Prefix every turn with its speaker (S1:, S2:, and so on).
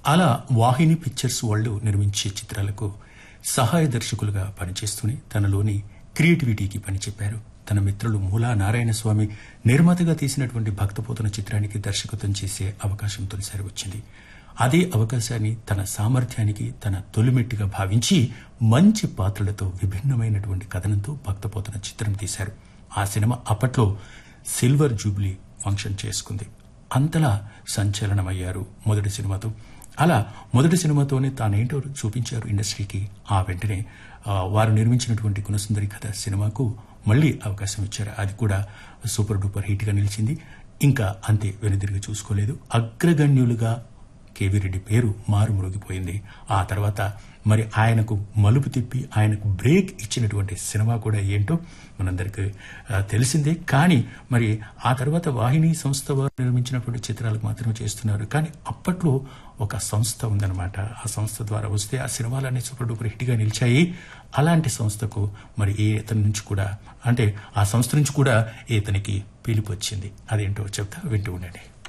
S1: అలా వాహిని పిక్చర్స్ వాళ్ళు నిర్మించే చిత్రాలకు సహాయ దర్శకులుగా పనిచేస్తూనే తనలోని క్రియేటివిటీకి పనిచెప్పారు తన మిత్రులు మూలా నారాయణ స్వామి నిర్మాతగా తీసినటువంటి భక్తపోతన చిత్రానికి దర్శకత్వం చేసే అవకాశం తొలిసారి వచ్చింది అదే అవకాశాన్ని తన సామర్థ్యానికి తన తొలిమెట్టుగా భావించి మంచి పాత్రలతో విభిన్నమైనటువంటి కథనంతో భక్తపోతన చిత్రం తీశారు ఆ సినిమా అప్పట్లో సిల్వర్ జూబ్లీ ఫంక్షన్ చేసుకుంది అంతలా సంచలనమయ్యారు మొదటి సినిమాతో అలా మొదటి సినిమాతోనే తానేంటో చూపించారు ఇండస్ట్రీకి ఆ వెంటనే ఆ, వారు నిర్మించినటువంటి గుణసుందరి కథ సినిమాకు మళ్లీ అవకాశం ఇచ్చారు అది కూడా సూపర్ డూపర్ హిట్ గా నిలిచింది ఇంకా అంతే వెనుదిరిగి చూసుకోలేదు అగ్రగణ్యులుగా కేవీ రెడ్డి పేరు మారుమ్రోగిపోయింది ఆ తర్వాత మరి ఆయనకు మలుపు తిప్పి ఆయనకు బ్రేక్ ఇచ్చినటువంటి సినిమా కూడా ఏంటో మనందరికీ ఆ, తెలిసిందే కానీ మరి ఆ తర్వాత వాహిని సంస్థ వారు నిర్మించినటువంటి చిత్రాలకు మాత్రమే చేస్తున్నారు కానీ అప్పట్లో ఒక సంస్థ ఉందన్నమాట ఆ సంస్థ ద్వారా వస్తే ఆ సినిమాలన్నీ సూపర్ డూపర్ హిట్గా నిలిచాయి అలాంటి సంస్థకు మరి ఏ ఇతని నుంచి కూడా అంటే ఆ సంస్థ నుంచి కూడా ఇతనికి పిలుపు వచ్చింది అదేంటో చెప్తా వింటూ ఉండండి